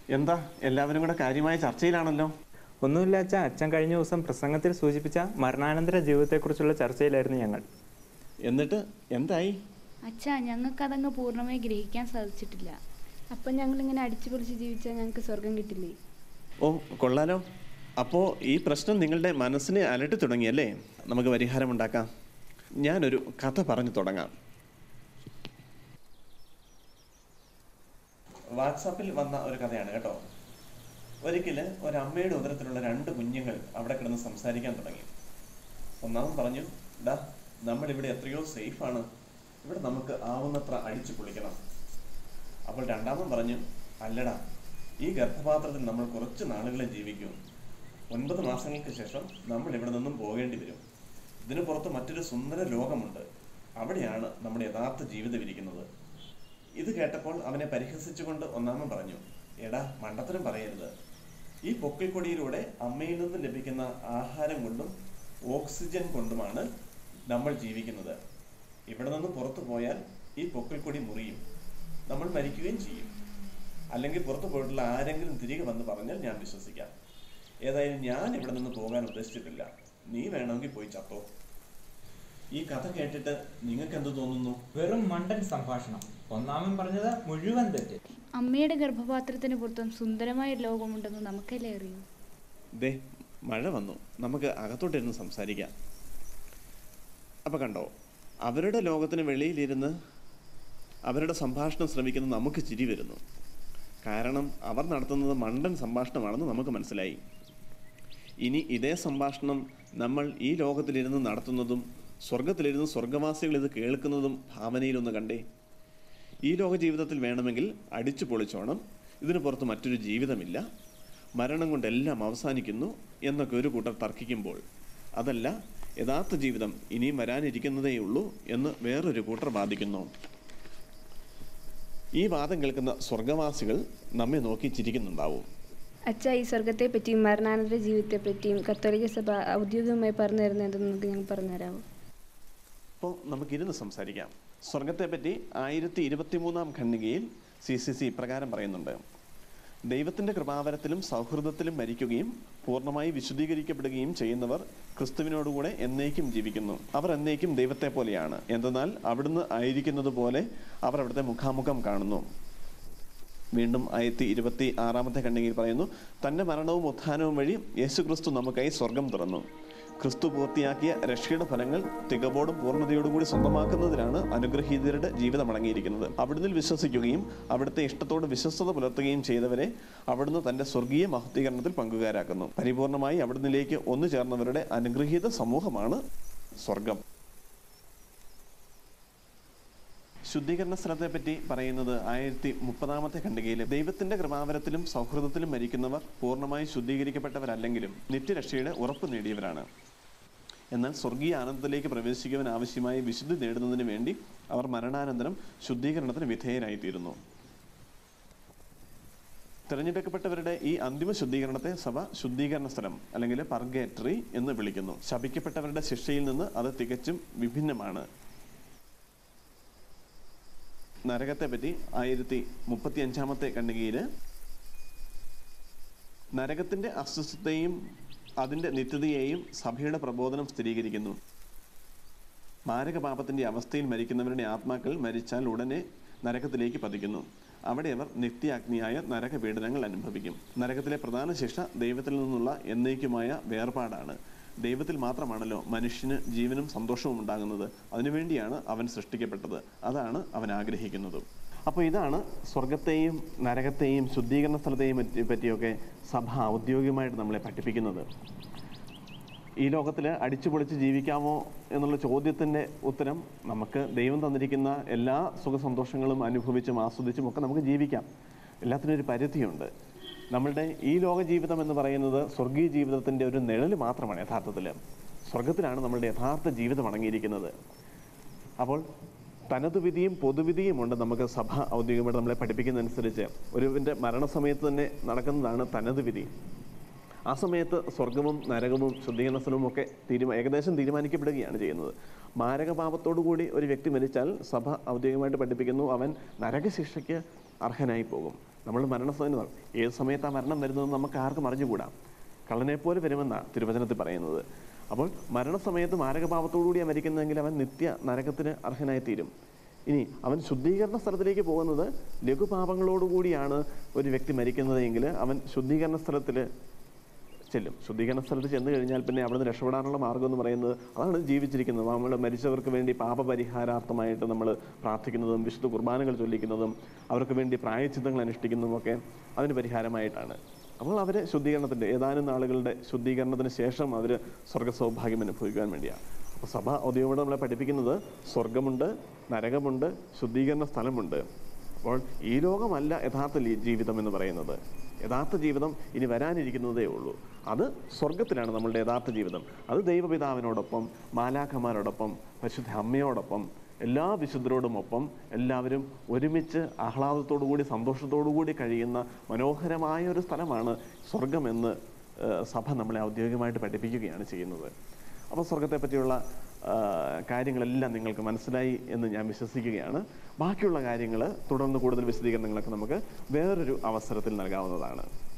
എന്താ എല്ലാവരും കൂടെ കാര്യമായ ചർച്ചയിലാണല്ലോ ഒന്നുമില്ല അച്ഛ അച്ഛൻ കഴിഞ്ഞ ദിവസം പ്രസംഗത്തിൽ സൂചിപ്പിച്ച മരണാനന്തര ജീവിതത്തെക്കുറിച്ചുള്ള ചർച്ചയിലായിരുന്നു ഞങ്ങൾ എന്നിട്ട് എന്തായി അച്ഛാ ഞങ്ങൾക്കതങ്ങ് പൂർണ്ണമായി ഗ്രഹിക്കാൻ സാധിച്ചിട്ടില്ല അപ്പം ഞങ്ങളിങ്ങനെ അടിച്ചു പൊളിച്ച് ജീവിച്ചാൽ ഞങ്ങൾക്ക് സ്വർഗം കിട്ടില്ലേ ഓ കൊള്ളാലോ അപ്പോൾ ഈ പ്രശ്നം നിങ്ങളുടെ മനസ്സിനെ അലട്ടി തുടങ്ങിയല്ലേ നമുക്ക് പരിഹാരമുണ്ടാക്കാം ഞാനൊരു കഥ പറഞ്ഞു തുടങ്ങാം വാട്സാപ്പിൽ വന്ന ഒരു കഥയാണ് കേട്ടോ ഒരിക്കല് ഒരമ്മയുടെ ഉദരത്തിലുള്ള രണ്ട് കുഞ്ഞുങ്ങൾ അവിടെ കിടന്ന് സംസാരിക്കാൻ തുടങ്ങി ഒന്നാമൻ പറഞ്ഞു ഡാ നമ്മളിവിടെ എത്രയോ സേഫാണ് ഇവിടെ നമുക്ക് ആവുന്നത്ര അടിച്ചു പൊളിക്കണം അപ്പോൾ രണ്ടാമൻ പറഞ്ഞു അല്ലടാ ഈ ഗർഭപാത്രത്തിൽ നമ്മൾ കുറച്ച് നാളുകളെ ജീവിക്കൂ ഒൻപത് മാസങ്ങൾക്ക് ശേഷം നമ്മൾ ഇവിടെ നിന്നും പോകേണ്ടി വരും ഇതിനു പുറത്ത് മറ്റൊരു സുന്ദര ലോകമുണ്ട് അവിടെയാണ് നമ്മുടെ യഥാർത്ഥ ജീവിതം ഇരിക്കുന്നത് ഇത് കേട്ടപ്പോൾ അവനെ പരിഹസിച്ചുകൊണ്ട് ഒന്നാമൻ പറഞ്ഞു എടാ മണ്ടത്തരം പറയരുത് ഈ പൊക്കിൾക്കൊടിയിലൂടെ അമ്മയിൽ നിന്ന് ലഭിക്കുന്ന ആഹാരം കൊണ്ടും ഓക്സിജൻ കൊണ്ടുമാണ് നമ്മൾ ജീവിക്കുന്നത് ഇവിടെ നിന്ന് പുറത്തു പോയാൽ ഈ പൊക്കിൾക്കൊടി മുറിയും നമ്മൾ മരിക്കുകയും ചെയ്യും അല്ലെങ്കിൽ പുറത്തു പോയിട്ടുള്ള ആരെങ്കിലും തിരികെ വന്ന് പറഞ്ഞാൽ ഞാൻ വിശ്വസിക്കാം ഏതായാലും ഞാൻ ഇവിടെ നിന്ന് പോകാൻ ഉദ്ദേശിച്ചിട്ടില്ല നീ വേണമെങ്കിൽ പോയി ചത്തോ ഈ കഥ കേട്ടിട്ട് നിങ്ങൾക്ക് എന്ത് തോന്നുന്നു വെറും മണ്ടൻ സംഭാഷണം ഒന്നാമൻ പറഞ്ഞത് മുഴുവൻ തെറ്റ് അമ്മയുടെ ഗർഭപാത്രത്തിന് പുറത്തും സുന്ദരമായ ഒരു ലോകമുണ്ടെന്ന് നമുക്കല്ലേ അറിയൂ ദേ മഴ വന്നു നമുക്ക് അകത്തോട്ടിരുന്ന് സംസാരിക്കാം അപ്പം കണ്ടോ അവരുടെ ലോകത്തിന് വെളിയിലിരുന്ന് അവരുടെ സംഭാഷണം ശ്രമിക്കുന്ന നമുക്ക് ചിരി വരുന്നു കാരണം അവർ നടത്തുന്നത് മണ്ടൻ സംഭാഷണമാണെന്ന് നമുക്ക് മനസ്സിലായി ഇനി ഇതേ സംഭാഷണം നമ്മൾ ഈ ലോകത്തിലിരുന്ന് നടത്തുന്നതും സ്വർഗത്തിലിരുന്ന് സ്വർഗവാസികൾ ഇത് കേൾക്കുന്നതും ഭാവനയിലൊന്ന് കണ്ടേ ഈ ലോക ജീവിതത്തിൽ വേണമെങ്കിൽ അടിച്ചു പൊളിച്ചോണം ഇതിനു പുറത്ത് മറ്റൊരു ജീവിതമില്ല മരണം കൊണ്ടെല്ലാം അവസാനിക്കുന്നു എന്നൊക്കെ ഒരു കൂട്ടർ തർക്കിക്കുമ്പോൾ അതല്ല യഥാർത്ഥ ജീവിതം ഇനിയും വരാനിരിക്കുന്നതേയുള്ളൂ എന്ന് വേറൊരു കൂട്ടർ വാദിക്കുന്നു ഈ വാദം കേൾക്കുന്ന സ്വർഗവാസികൾ നമ്മെ നോക്കി ചിരിക്കുന്നുണ്ടാവും അച്ഛ ഈ സ്വർഗത്തെ പറ്റിയും മരണാനന്തര ജീവിതത്തെ പറ്റിയും കത്തോലിക്ക സഭ ഔദ്യോഗികമായി പറഞ്ഞു തരുന്നത് എന്തെന്ന് നിങ്ങൾക്ക് ഞങ്ങൾ പറഞ്ഞുതരാമോ അപ്പോൾ നമുക്കിരുന്ന് സംസാരിക്കാം സ്വർഗത്തെപ്പറ്റി ആയിരത്തി ഇരുപത്തി മൂന്നാം ഖണ്ഡികയിൽ സി സി സി ഇപ്രകാരം പറയുന്നുണ്ട് ദൈവത്തിൻ്റെ കൃപാവരത്തിലും സൗഹൃദത്തിലും മരിക്കുകയും പൂർണ്ണമായി വിശുദ്ധീകരിക്കപ്പെടുകയും ചെയ്യുന്നവർ ക്രിസ്തുവിനോടുകൂടെ എന്നേക്കും ജീവിക്കുന്നു അവർ എന്നേക്കും ദൈവത്തെ പോലെയാണ് എന്തെന്നാൽ അവിടുന്ന് ആയിരിക്കുന്നത് പോലെ അവർ അവിടുത്തെ മുഖാമുഖം കാണുന്നു വീണ്ടും ആയിരത്തി ഇരുപത്തി ആറാമത്തെ ഖണ്ഡികയിൽ പറയുന്നു തൻ്റെ മരണവും ഉത്ഥാനവും വഴി യേശുക്രിസ്തു നമുക്കായി സ്വർഗം തുറന്നു ക്രിസ്തു പൂർത്തിയാക്കിയ രക്ഷയുടെ ഫലങ്ങൾ തികവോടും പൂർണ്ണതയോടും കൂടി സ്വന്തമാക്കുന്നതിലാണ് അനുഗ്രഹീതരുടെ ജീവിതം അടങ്ങിയിരിക്കുന്നത് അവിടുന്ന് വിശ്വസിക്കുകയും അവിടുത്തെ ഇഷ്ടത്തോട് വിശ്വസ്തത പുലർത്തുകയും ചെയ്തവരെ അവിടുന്ന് തന്റെ സ്വർഗീയ മഹത്വീകരണത്തിൽ പങ്കുകാരാക്കുന്നു പരിപൂർണമായി അവിടുന്നിലേക്ക് ഒന്നു ചേർന്നവരുടെ അനുഗ്രഹീത സമൂഹമാണ് സ്വർഗം ശുദ്ധീകരണ സ്ഥലത്തെ പറ്റി പറയുന്നത് ആയിരത്തി മുപ്പതാമത്തെ ഖണ്ഡികയിൽ ദൈവത്തിന്റെ കൃപാവരത്തിലും സൗഹൃദത്തിലും മരിക്കുന്നവർ പൂർണ്ണമായി ശുദ്ധീകരിക്കപ്പെട്ടവരല്ലെങ്കിലും നിത്യരക്ഷയുടെ ഉറപ്പ് നേടിയവരാണ് എന്നാൽ സ്വർഗീയ ആനന്ദത്തിലേക്ക് പ്രവേശിക്കുവാൻ ആവശ്യമായ വിശുദ്ധി നേടുന്നതിന് വേണ്ടി അവർ മരണാനന്തരം ശുദ്ധീകരണത്തിന് വിധേയരായിത്തീരുന്നു തിരഞ്ഞെടുക്കപ്പെട്ടവരുടെ ഈ അന്തിമ ശുദ്ധീകരണത്തെ സഭ ശുദ്ധീകരണ സ്ഥലം അല്ലെങ്കിൽ പർഗേറ്ററി എന്ന് വിളിക്കുന്നു ശപിക്കപ്പെട്ടവരുടെ ശിക്ഷയിൽ നിന്ന് അത് തികച്ചും വിഭിന്നമാണ് നരകത്തെ പറ്റി ആയിരത്തി മുപ്പത്തി അഞ്ചാമത്തെ ഖണ്ഡികയിൽ നരകത്തിന്റെ അസ്വസ്ഥതയും അതിന്റെ നിത്യതയെയും സഭയുടെ പ്രബോധനം സ്ഥിരീകരിക്കുന്നു മാരകപാപത്തിന്റെ അവസ്ഥയിൽ മരിക്കുന്നവരുടെ ആത്മാക്കൾ മരിച്ചാൽ ഉടനെ നരകത്തിലേക്ക് പതിക്കുന്നു അവിടെ അവർ നിത്യാഗ്നിയായ നരകപീഡനങ്ങൾ അനുഭവിക്കും നരകത്തിലെ പ്രധാന ശിക്ഷ ദൈവത്തിൽ നിന്നുള്ള എന്നേക്കുമായ വേർപാടാണ് ദൈവത്തിൽ മാത്രമാണല്ലോ മനുഷ്യന് ജീവനും സന്തോഷവും ഉണ്ടാകുന്നത് അതിനുവേണ്ടിയാണ് അവൻ സൃഷ്ടിക്കപ്പെട്ടത് അതാണ് അവൻ ആഗ്രഹിക്കുന്നത് അപ്പോൾ ഇതാണ് സ്വർഗത്തെയും നരകത്തെയും ശുദ്ധീകരണ സ്ഥലത്തെയും പറ്റി- പറ്റിയൊക്കെ സഭ ഔദ്യോഗികമായിട്ട് നമ്മളെ പഠിപ്പിക്കുന്നത് ഈ ലോകത്തിൽ അടിച്ചുപൊളിച്ച് ജീവിക്കാമോ എന്നുള്ള ചോദ്യത്തിൻ്റെ ഉത്തരം നമുക്ക് ദൈവം തന്നിരിക്കുന്ന എല്ലാ സുഖസന്തോഷങ്ങളും അനുഭവിച്ചും ആസ്വദിച്ചും ഒക്കെ നമുക്ക് ജീവിക്കാം എല്ലാത്തിനും ഒരു പരിധിയുണ്ട് നമ്മളുടെ ഈ ലോക ജീവിതം എന്ന് പറയുന്നത് സ്വർഗീയ ജീവിതത്തിൻ്റെ ഒരു നിഴൽ മാത്രമാണ് യഥാർത്ഥത്തിൽ സ്വർഗത്തിലാണ് നമ്മളുടെ യഥാർത്ഥ ജീവിതം അടങ്ങിയിരിക്കുന്നത് അപ്പോൾ തനത് വിധിയും പൊതുവിധിയും ഉണ്ട് നമുക്ക് സഭ ഔദ്യോഗികമായിട്ട് നമ്മളെ പഠിപ്പിക്കുന്നതനുസരിച്ച് ഒരുവിൻ്റെ മരണസമയത്ത് തന്നെ നടക്കുന്നതാണ് തനത് വിധി ആ സമയത്ത് സ്വർഗവും നരകവും ശുദ്ധീകരണ സ്ഥലവും ഒക്കെ തീരുമാ ഏകദേശം തീരുമാനിക്കപ്പെടുകയാണ് ചെയ്യുന്നത് മാരകപാപത്തോടു കൂടി ഒരു വ്യക്തി മരിച്ചാൽ സഭ ഔദ്യോഗികമായിട്ട് പഠിപ്പിക്കുന്നു അവൻ നരകശിക്ഷയ്ക്ക് അർഹനായി പോകും നമ്മൾ മരണസമയം ഏത് സമയത്താണ് മരണം വരുന്നതെന്ന് നമുക്ക് ആർക്കും അറിഞ്ഞുകൂടാ കള്ളനെ പോലെ വരുമെന്നാണ് തിരുവചനത്തിൽ പറയുന്നത് അപ്പോൾ മരണസമയത്ത് മാരകപാപത്തോടുകൂടിയാണ് മരിക്കുന്നതെങ്കിൽ അവൻ നിത്യ നരകത്തിന് അർഹനായി തീരും ഇനി അവൻ ശുദ്ധീകരണ സ്ഥലത്തിലേക്ക് പോകുന്നത് ലഘുപാപങ്ങളോടുകൂടിയാണ് ഒരു വ്യക്തി മരിക്കുന്നത് എങ്കിൽ അവൻ ശുദ്ധീകരണ സ്ഥലത്തിൽ ചെല്ലും ശുദ്ധീകരണ സ്ഥലത്ത് ചെന്ന് കഴിഞ്ഞാൽ പിന്നെ അവിടുന്ന് രക്ഷപ്പെടാനുള്ള മാർഗ്ഗം എന്ന് പറയുന്നത് അതാണ് ജീവിച്ചിരിക്കുന്നത് നമ്മൾ മരിച്ചവർക്ക് വേണ്ടി പാപപരിഹാരാർത്ഥമായിട്ട് നമ്മൾ പ്രാർത്ഥിക്കുന്നതും വിശുദ്ധ കുർബാനകൾ ചൊല്ലിക്കുന്നതും അവർക്ക് വേണ്ടി പ്രായച്ചിത്തങ്ങൾ അനുഷ്ഠിക്കുന്നതും ഒക്കെ അതിന് പരിഹാരമായിട്ടാണ് അപ്പോൾ അവർ ശുദ്ധീകരണത്തിൻ്റെ ഏതാനും നാളുകളുടെ ശുദ്ധീകരണത്തിന് ശേഷം അവർ സ്വർഗ സൗഭാഗ്യം അനുഭവിക്കാൻ വേണ്ടിയാണ് അപ്പോൾ സഭ ഔദ്യോഗികോടെ നമ്മളെ പഠിപ്പിക്കുന്നത് സ്വർഗമുണ്ട് നരകമുണ്ട് ശുദ്ധീകരണ സ്ഥലമുണ്ട് അപ്പോൾ ഈ ലോകമല്ല യഥാർത്ഥ ലീ- ജീവിതം എന്ന് പറയുന്നത് യഥാർത്ഥ ജീവിതം ഇനി വരാനിരിക്കുന്നതേ ഉള്ളൂ അത് സ്വർഗത്തിലാണ് നമ്മളുടെ യഥാർത്ഥ ജീവിതം അത് ദൈവപിതാവിനോടൊപ്പം മാലാഖമാരോടൊപ്പം പരിശുദ്ധ അമ്മയോടൊപ്പം എല്ലാ വിശുദ്ധരോടുമൊപ്പം എല്ലാവരും ഒരുമിച്ച് ആഹ്ലാദത്തോടു കൂടി സന്തോഷത്തോടു കൂടി കഴിയുന്ന മനോഹരമായ ഒരു സ്ഥലമാണ് സ്വർഗമെന്ന് ഏഹ്, സഭ നമ്മളെ ഔദ്യോഗികമായിട്ട് പഠിപ്പിക്കുകയാണ് ചെയ്യുന്നത് അപ്പോൾ സ്വർഗത്തെ പറ്റിയുള്ള ആ, കാര്യങ്ങളെല്ലാം നിങ്ങൾക്ക് മനസ്സിലായി എന്ന് ഞാൻ വിശ്വസിക്കുകയാണ് ബാക്കിയുള്ള കാര്യങ്ങൾ തുടർന്ന് കൂടുതൽ വിശദീകരണങ്ങളൊക്കെ നമുക്ക് വേറൊരു അവസരത്തിൽ നൽകാവുന്നതാണ്